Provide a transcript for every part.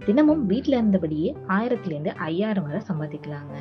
தினமும் வீட்டில் இருந்தபடியே ஆயிரத்துலேருந்து ஐயாயிரம் வரை சம்பாதிக்கலாங்க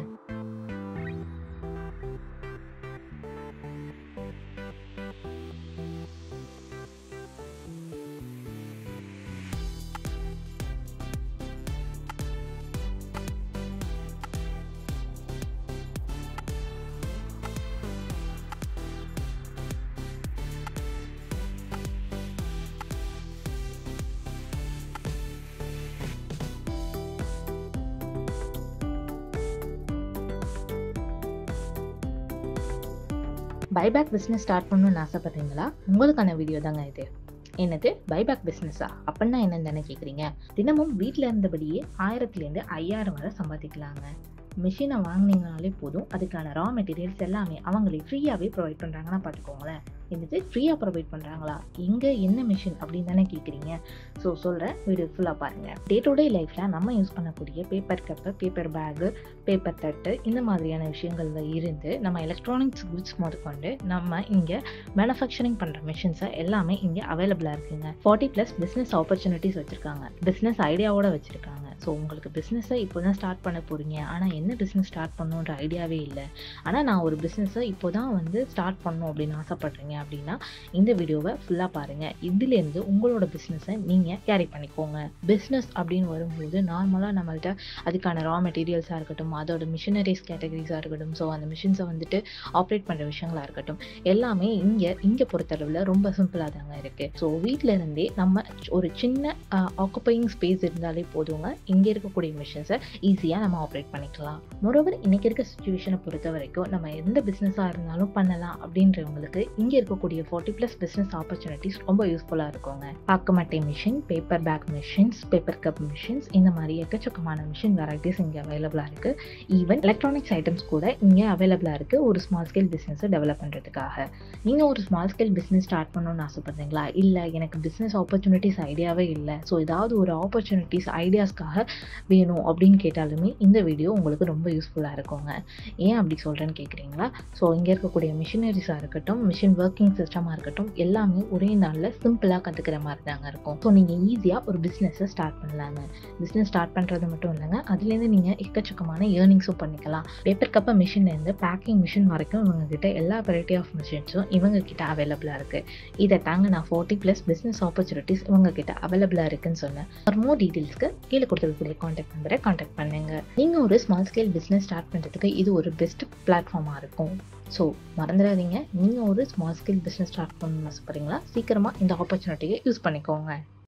பைபேக் பிஸ்னஸ் ஸ்டார்ட் பண்ணணும்னு ஆசைப்படுறீங்களா உங்களுக்கான வீடியோ தாங்க இது என்னது பைபேக் பிஸ்னஸா அப்படின்னா என்னன்னு தானே கேட்குறீங்க தினமும் வீட்டில் இருந்தபடியே ஆயிரத்துலேருந்து ஐயாயிரம் வரை சம்பாதிக்கலாங்க மிஷினை வாங்கினீங்கனாலே போதும் அதுக்கான ரா மெட்டீரியல்ஸ் எல்லாமே அவங்களே ஃப்ரீயாகவே ப்ரொவைட் பண்ணுறாங்கன்னா பார்த்துக்கோங்களேன் என்னது ஃப்ரீயாக ப்ரொவைட் பண்ணுறாங்களா எங்கே என்ன மிஷின் அப்படின்னு தானே கேட்குறீங்க ஸோ சொல்கிறேன் வீடியோ ஃபுல்லாக பாருங்கள் டே டு டே லைஃப்பில் நம்ம யூஸ் பண்ணக்கூடிய paper cup paper bag paper தட்டு இந்த மாதிரியான விஷயங்கள்ல இருந்து நம்ம எலக்ட்ரானிக்ஸ் குட்ஸ் முதற்கொண்டு நம்ம இங்கே மேனுஃபேக்சரிங் பண்ணுற மிஷின்ஸை எல்லாமே இங்கே அவைலபிளாக இருக்குங்க ஃபார்ட்டி ப்ளஸ் பிஸ்னஸ் ஆப்பர்ச்சுனிட்டிஸ் வச்சுருக்காங்க பிஸ்னஸ் ஐடியாவோட வச்சுருக்காங்க ஸோ உங்களுக்கு பிஸ்னஸை இப்போ தான் ஸ்டார்ட் பண்ண போகிறீங்க ஆனால் என்ன பிஸ்னஸ் ஸ்டார்ட் பண்ணணுன்ற ஐடியாவே இல்லை ஆனால் நான் ஒரு பிஸ்னஸை இப்போ தான் வந்து ஸ்டார்ட் பண்ணணும் அப்படின்னு ஆசைப்பட்றீங்க அப்படின்னா இந்த வீடியோவை ஃபுல்லாக பாருங்கள் இதுலேருந்து உங்களோட பிஸ்னஸை நீங்கள் கேரி பண்ணிக்கோங்க பிஸ்னஸ் அப்படின்னு வரும்போது நார்மலாக நம்மள்ட்ட அதுக்கான ரா மெட்டீரியல்ஸாக இருக்கட்டும் அதோட மிஷினரிஸ் கேட்டகரிஸாக இருக்கட்டும் ஸோ அந்த மிஷின்ஸை வந்துட்டு ஆப்ரேட் பண்ணுற விஷயங்களாக இருக்கட்டும் எல்லாமே இங்கே இங்கே பொறுத்தளவில் ரொம்ப சிம்பிளாக தாங்க இருக்குது ஸோ வீட்டில் இருந்தே நம்ம ஒரு சின்ன ஆக்குப்பையிங் ஸ்பேஸ் இருந்தாலே போதுங்க இங்கே இருக்கக்கூடிய மிஷின்ஸை ஈஸியாக நம்ம ஆப்ரேட் பண்ணிக்கலாம் மொரோவர் இன்றைக்கி இருக்க சுச்சுவேஷனை பொறுத்த வரைக்கும் நம்ம எந்த பிஸ்னஸாக இருந்தாலும் பண்ணலாம் அப்படின்றவங்களுக்கு இங்கே இருக்கக்கூடிய ஃபார்ட்டி ப்ளஸ் பிஸ்னஸ் ஆப்பர்ச்சுனிட்டிஸ் ரொம்ப யூஸ்ஃபுல்லாக இருக்குங்க பாக்கமட்டை machine paper bag machines paper cup machines இந்த மாதிரி எக்கச்சக்கமான மிஷின் வெரைட்டிஸ் இங்கே அவைலபிளாக இருக்குது ஈவன் எலக்ட்ரானிக்ஸ் ஐட்டம்ஸ் கூட இங்கே அவைலபிளாக இருக்குது ஒரு ஸ்மால் ஸ்கேல் பிஸ்னஸை டெவலப் பண்ணுறதுக்காக நீங்கள் ஒரு ஸ்மால் ஸ்கேல் பிஸ்னஸ் ஸ்டார்ட் பண்ணணும்னு ஆசைப்படுறீங்களா இல்லை எனக்கு பிஸ்னஸ் ஆப்பர்ச்சுனிட்டிஸ் ஐடியாவே இல்லை ஸோ ஏதாவது ஒரு ஆப்பர்ச்சுனிட்டிஸ் ஐடியாஸ்க்காக வேணும் அப்படின்னு கேட்டாலுமே இந்த வீடியோ உங்களுக்கு ரொம்ப யூஸ்ஃபுல்லாக இருக்குங்க ஏன் அப்படி சொல்கிறேன்னு கேட்குறீங்களா ஸோ இங்கே இருக்கக்கூடிய மிஷினரிஸாக இருக்கட்டும் மிஷின் ஒர்க்கிங் சிஸ்டமாக இருக்கட்டும் எல்லாமே ஒரே நாளில் சிம்பிளாக கற்றுக்கிற மாதிரி தாங்க இருக்கும் ஸோ நீங்கள் ஈஸியாக ஒரு பிஸ்னஸை ஸ்டார்ட் பண்ணலாங்க பிஸ்னஸ் ஸ்டார்ட் பண்ணுறது மட்டும் இல்லைங்க அதுலேருந்து நீங்கள் எக்கச்சக்கமான ஏர்னிங்ஸும் பண்ணிக்கலாம் பேப்பர் கப்பை மிஷின்லேருந்து பேக்கிங் மிஷின் வரைக்கும் இவங்ககிட்ட எல்லா வெரைட்டி ஆஃப் மிஷின்ஸும் இவங்க கிட்ட அவைலபிளாக இருக்குது இதை தாங்க நான் ஃபார்ட்டி ப்ளஸ் பிஸ்னஸ் ஆப்பர்ச்சுனிட்டிஸ் இவங்க கிட்ட அவைலபிளாக இருக்குன்னு சொன்னேன் ஃபார் மோர் டீட்டெயில்ஸ்க்கு கீழே கொடுத்துருக்கக்கூடிய காண்டாக்ட் நம்பரை காண்டாக்ட் பண்ணுங்க நீங்கள் ஒரு ஸ்மால் ஸ்கேல் பிஸ்னஸ் ஸ்டார்ட் பண்ணுறதுக்கு இது ஒரு பெஸ்ட் பிளாட்ஃபார்மாக இருக்கும் ஸோ மறந்துடாதீங்க நீங்கள் ஒரு ஸ்மால் ஸ்கேல் பிஸ்னஸ் ஸ்டார்ட் பண்ணணும்னு ஆசைப்படுறீங்களா சீக்கிரமாக இந்த ஆப்பர்ச்சுனிட்டியை யூஸ் பண்ணிக்கோங்க